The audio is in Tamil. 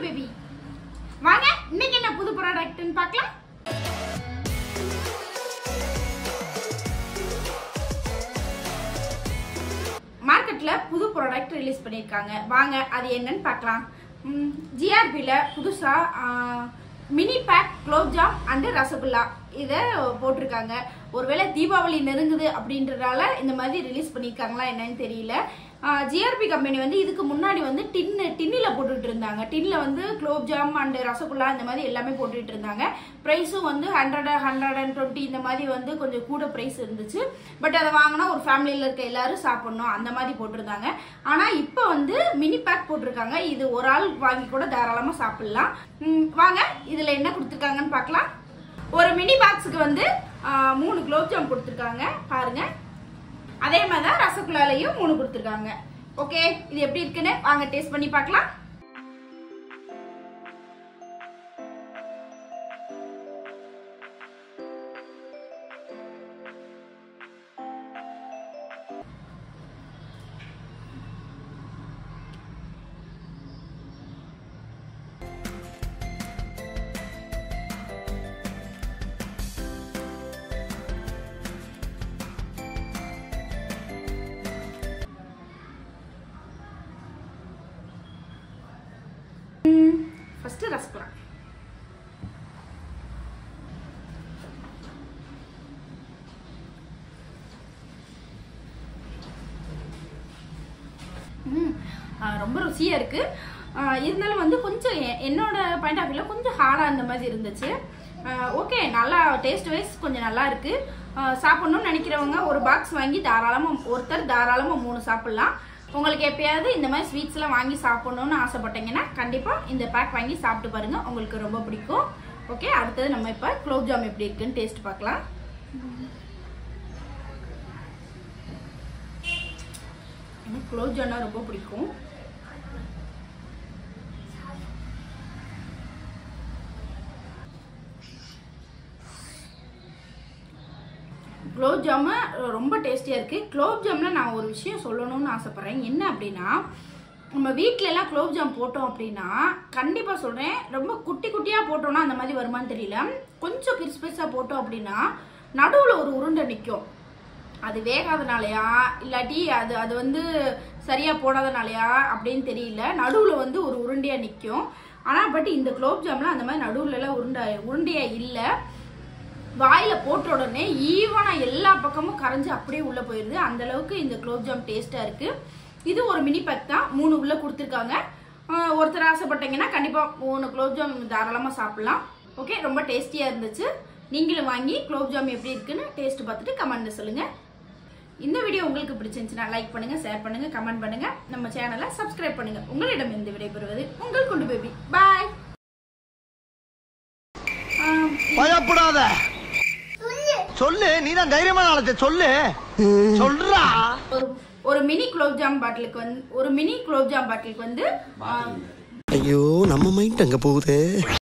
பேபி வாங்க இன்னைக்கு என்ன புது ப்ராடக்ட்னு பார்க்கலாம் மார்க்கெட்ல புது ப்ராடக்ட் ரிலீஸ் பண்ணியிருக்காங்க வாங்க அது என்னன்னு பார்க்கலாம் ஜிஆர்பியில் புதுசா mini pack gulab jamun and rasgulla இதை போட்டிருக்காங்க ஒருவேளை தீபாவளி நெருங்குது அப்படின்றதால இந்த மாதிரி ரிலீஸ் பண்ணியிருக்காங்களா என்னன்னு தெரியல ஜிஆர்பி கம்பெனி வந்து இதுக்கு முன்னாடி வந்து டின்னு டின்னில் போட்டுட்டு இருந்தாங்க டின்ல வந்து குலோப்ஜாம் அண்ட் ரசகுல்லா இந்த மாதிரி எல்லாமே போட்டுட்டு இருந்தாங்க ப்ரைஸும் வந்து ஹண்ட்ரட் ஹண்ட்ரட் அண்ட் டுவெண்ட்டி இந்த மாதிரி வந்து கொஞ்சம் கூட ப்ரைஸ் இருந்துச்சு பட் அதை வாங்கினா ஒரு ஃபேமிலியில் இருக்க எல்லாரும் சாப்பிடணும் அந்த மாதிரி போட்டிருந்தாங்க ஆனால் இப்போ வந்து மினி பேக் போட்டிருக்காங்க இது ஒரு ஆள் வாங்கி கூட தாராளமாக சாப்பிடலாம் ம், வாங்க இதில் என்ன கொடுத்துருக்காங்கன்னு பார்க்கலாம் ஒரு மினி பாக்ஸுக்கு வந்து ஆ, மூணு குலோப்ஜாம் கொடுத்துருக்காங்க பாருங்க அதே மாதிரி தான் ரசகுல்லாலையும் மூணு கொடுத்துருக்காங்க ஓகே இது எப்படி இருக்குன்னு வாங்க டேஸ்ட் பண்ணி பார்க்கலாம் ஃபர்ஸ்ட் ரசகுல்லா ம், ஆ, ரொம்ப ருசியா இருக்கு ஆ, இருந்தாலும் வந்து கொஞ்சம் எ- என்னோட பாயிண்ட் ஆஃப் வியூல கொஞ்சம் ஹார்டா அந்த மாதிரி இருந்துச்சு ஓகே நல்லா டேஸ்ட் வைஸ் கொஞ்சம் நல்லா இருக்கு ஆ, சாப்பிடணும்னு நினைக்கிறவங்க ஒரு பாக்ஸ் வாங்கி தாராளமா ஒருத்தர் தாராளமா மூணு சாப்பிடலாம் உங்களுக்கு எப்பயாவது இந்த மாதிரி ஸ்வீட்ஸ் எல்லாம் வாங்கி சாப்பிடணும்னு ஆசைப்பட்டீங்கன்னா கண்டிப்பா இந்த பேக் வாங்கி சாப்பிட்டு பாருங்க உங்களுக்கு ரொம்ப பிடிக்கும் ஓகே அடுத்தது நம்ம இப்ப குலோப் ஜாம் எப்படி இருக்குன்னு டேஸ்ட் பார்க்கலாம் எனக்கு குலோப் ஜாம்னா ரொம்ப பிடிக்கும் குலோப் ஜாமு ரொம்ப டேஸ்டியாக இருக்குது குலோப் ஜாமில் நான் ஒரு விஷயம் சொல்லணும்னு ஆசைப்பட்றேன் என்ன அப்படின்னா நம்ம வீட்ல எல்லாம் குலோப் ஜாம் போட்டோம் அப்படின்னா கண்டிப்பாக சொல்கிறேன் ரொம்ப குட்டி குட்டியாக போட்டோம்னா அந்த மாதிரி வருமான்னு தெரியல கொஞ்சம் பிரிசு பிரிசாக போட்டோம் அப்படின்னா நடுவில் ஒரு உருண்டை நிற்கும் அது வேகாதனாலயா இல்லாட்டி அது அது வந்து சரியா போடாதனாலயா அப்படின்னு தெரியல நடுவுல வந்து ஒரு உருண்டையா நிக்கும் ஆனா பட் இந்த குலோப் ஜாம்ல அந்த மாதிரி நடுவுல எல்லாம் உருண்டை உருண்டையா இல்ல வாயில போட்ட உடனே ஈவனா எல்லா பக்கமும் கரைஞ்சு அப்படியே உள்ள போயிருது அந்த அளவுக்கு இந்த குலோப் ஜாம் டேஸ்டா இருக்கு இது ஒரு மினி பேக் தான் மூணு உள்ள கொடுத்துருக்காங்க ஆஹ் ஒருத்தர் ஆசைப்பட்டீங்கன்னா கண்டிப்பா மூணு குலோப் ஜாம் தாராளமா சாப்பிடலாம் ஓகே ரொம்ப டேஸ்டியா இருந்துச்சு நீங்களும் வாங்கி குலோப் ஜாம் எப்படி இருக்குன்னு டேஸ்ட் பார்த்துட்டு கமெண்ட்ல சொல்லுங்க இந்த வீடியோ உங்களுக்கு பிடிச்சிருந்துச்சுன்னா லைக் பண்ணுங்க ஷேர் பண்ணுங்க கமெண்ட் பண்ணுங்க நம்ம சேனலை சப்ஸ்கிரைப் பண்ணுங்க உங்களிடம் இருந்து விடைபெறுவது உங்கள் குண்டு பேபி பாய் பயப்படாத சொல்லு நீ தான் தைரியமான ஆளத்தை சொல்லு சொல்றா ஒரு ஒரு மினி குலோப் ஜாம் பாட்டிலுக்கு வந்து ஒரு மினி குலோப் ஜாம் பாட்டிலுக்கு வந்து ஆ, ஐயோ நம்ம மைண்ட் அங்க போகுதே